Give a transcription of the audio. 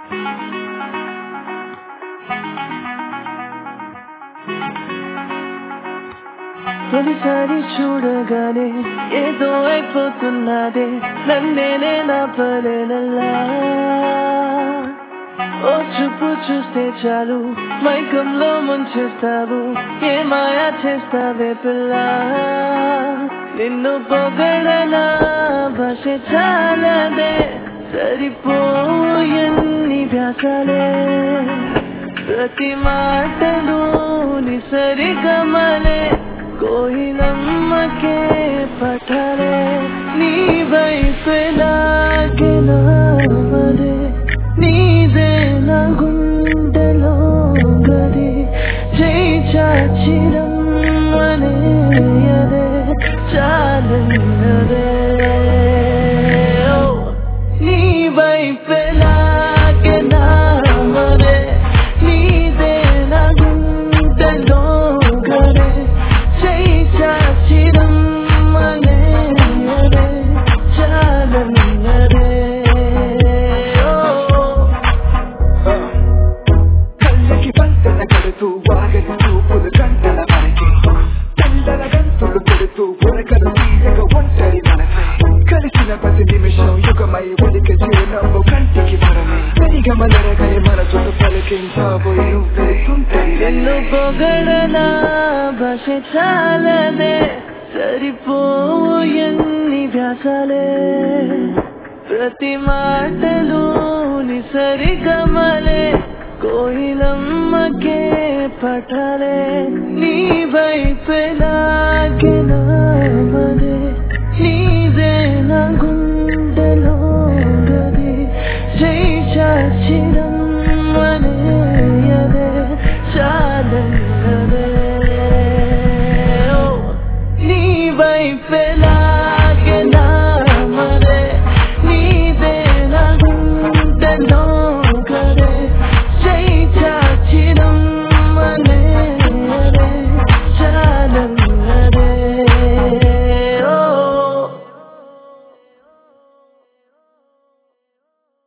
తొలిసారి చూడగానే ఏదో అయిపోతున్నదే నన్నేనే నా పలేనల్లా ఓ చూపు చూస్తే చాలు మైకంలో ముంచేస్తావు ఏ మాయా చేస్తావే పిల్ల నిన్ను పొగడనా భాష చాలదే సరిపోవు ఎన్ని వ్యాసాలే ప్రతి మాటలు నిసరిగమలే కోయిలమ్మకే పఠలే నీ వైపెలాగే నావదే నీదే నా గుండెలో గది చేయి చాచిరమ్మనే అదే చాలన్నదే ఓ, నీ వైపెలాగే నావదే నీదే నా గుండెలో గది చేయి చాచిరమ్మనే అదే చాలన్నదే ఓ కళ్ళకి వంతెన కడుతూ వాగని చూపులు గంటల మనకి పిల్లల గంతులు పెడుతూ ఉరకలు తీయక ఒంటరి మనసే కలిసిన ప్రతి నిమిషం యుగమై ఉలిక చిరునవ్వు కంటికి పరమే పెరిగమలరగని మనసును పలికించబోయి నువ్వే సుందరి నిన్ను పొగడనా భాష చాలదే సరిపోవు ఎన్ని వ్యాసాలే ప్రతి మాటలు నిసరిగమలే కోయిలమ్మకే పఠలే నీ వైపెలాగే నామదే నీదే నా గుండెలో గది జై చాచిన